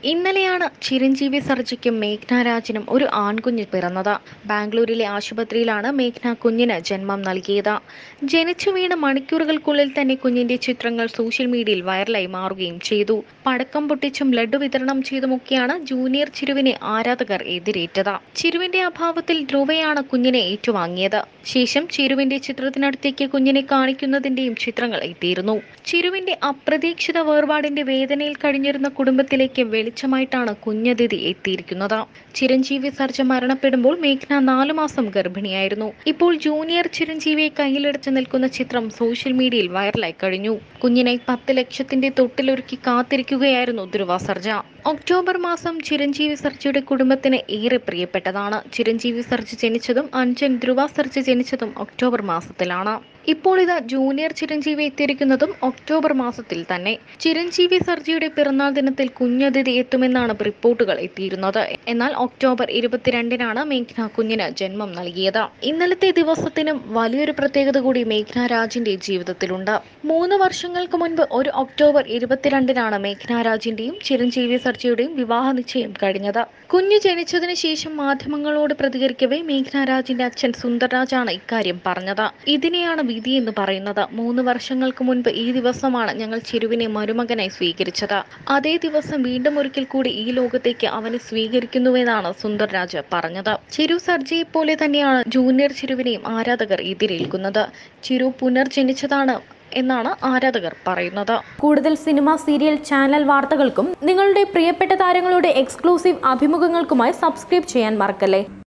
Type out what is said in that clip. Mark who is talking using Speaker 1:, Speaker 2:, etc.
Speaker 1: ഇന്നലെയാണ് ചിരഞ്ജീവി സർജയ്ക്കും മേഘ്ന രാജിനും ഒരു ആൺകുഞ്ഞ് പിറന്നത് ബാംഗ്ലൂരിലെ ആശുപത്രിയിലാണ് മേഘ്ന കുഞ്ഞിന് ജന്മം നൽകിയത് ജനിച്ചു വീണ മണിക്കൂറുകൾക്കുള്ളിൽ തന്നെ കുഞ്ഞിന്റെ ചിത്രങ്ങൾ സോഷ്യൽ മീഡിയയിൽ വൈറലായി മാറുകയും ചെയ്തു പടക്കം പൊട്ടിച്ചും ലഡു വിതരണം ചെയ്തുമൊക്കെയാണ് ജൂനിയർ ചിരുവിനെ ആരാധകർ എതിരേറ്റത് ചിരുവിന്റെ അഭാവത്തിൽ ധ്രുവയാണ് കുഞ്ഞിനെ ഏറ്റുവാങ്ങിയത് ശേഷം ചിരുവിന്റെ ചിത്രത്തിനടുത്തേക്ക് കുഞ്ഞിനെ കാണിക്കുന്നതിന്റെയും ചിത്രങ്ങൾ എത്തിയിരുന്നു ചിരുവിന്റെ അപ്രതീക്ഷിത വേർപാടിന്റെ വേദനയിൽ കഴിഞ്ഞിരുന്ന കുടുംബത്തിലേക്ക് വെളിച്ചമായിട്ടാണ് കുഞ്ഞതിഥി എത്തിയിരിക്കുന്നത് ചിരഞ്ജീവി സർജ മരണപ്പെടുമ്പോൾ മേഘ്ന നാലു മാസം ഗർഭിണിയായിരുന്നു ഇപ്പോൾ ജൂനിയർ ചിരഞ്ജീവിയെ കയ്യിലെടുത്ത് നിൽക്കുന്ന ചിത്രം സോഷ്യൽ മീഡിയയിൽ വൈറലായി കഴിഞ്ഞു കുഞ്ഞിനെ പത്ത് ലക്ഷത്തിന്റെ തൊട്ടിലൊരുക്കി കാത്തിരിക്കുകയായിരുന്നു ധ്രുവ സർജ ഒക്ടോബർ മാസം ചിരഞ്ജീവി സർജയുടെ കുടുംബത്തിന് ഏറെ പ്രിയപ്പെട്ടതാണ് ചിരഞ്ജീവി സർജ ജനിച്ചതും അഞ്ചൻ ധ്രുവ സർജ ജനിച്ചതും ഒക്ടോബർ മാസത്തിലാണ് ഇപ്പോൾ ഇത് ജൂനിയർ ചിരഞ്ജീവി എത്തിയിരിക്കുന്നതും ഒക്ടോബർ മാസത്തിൽ തന്നെ ചിരഞ്ജീവി സർജിയുടെ പിറന്നാൾ ദിനത്തിൽ കുഞ്ഞതിഥി എത്തുമെന്നാണ് റിപ്പോർട്ടുകൾ എത്തിയിരുന്നത് എന്നാൽ ഒക്ടോബർ ഇരുപത്തിരണ്ടിനാണ് മേഘ്ന കുഞ്ഞിന് ജന്മം നൽകിയത് ഇന്നലത്തെ ദിവസത്തിനും വലിയൊരു പ്രത്യേകത കൂടി മേഘ്ന രാജിന്റെ ജീവിതത്തിലുണ്ട് മൂന്ന് വർഷങ്ങൾക്ക് മുൻപ് ഒരു ഒക്ടോബർ ഇരുപത്തിരണ്ടിനാണ് മേഘ്ന രാജിന്റെയും ചിരഞ്ജീവി സർജിയുടെയും വിവാഹ നിശ്ചയം കഴിഞ്ഞത് കുഞ്ഞ് ജനിച്ചതിന് ശേഷം മാധ്യമങ്ങളോട് പ്രതികരിക്കവേ മേഘ്ന രാജിന്റെ അച്ഛൻ സുന്ദർരാജാണ് ഇക്കാര്യം പറഞ്ഞത് ഇതിനെയാണ് വിധി എന്ന് പറയുന്നത് മൂന്ന് വർഷങ്ങൾക്ക് മുൻപ് ഈ ദിവസമാണ് ഞങ്ങൾ ചിരുവിനെ മരുമകനായി സ്വീകരിച്ചത് അതേ ദിവസം വീണ്ടും ഒരിക്കൽ കൂടി ഈ ലോകത്തേക്ക് അവനെ സ്വീകരിക്കുന്നുവെന്നാണ് സുന്ദർരാജ് പറഞ്ഞത് ചിരു സർജയെ പോലെ തന്നെയാണ് ജൂനിയർ ചിരുവിനെയും ആരാധകർ എതിരേൽക്കുന്നത് ചിരു പുനർജനിച്ചതാണ് എന്നാണ് ആരാധകർ പറയുന്നത്
Speaker 2: കൂടുതൽ സിനിമ സീരിയൽ ചാനൽ വാർത്തകൾക്കും നിങ്ങളുടെ പ്രിയപ്പെട്ട താരങ്ങളുടെ എക്സ്ക്ലൂസീവ് അഭിമുഖങ്ങൾക്കുമായി സബ്സ്ക്രൈബ് ചെയ്യാൻ മറക്കല്ലേ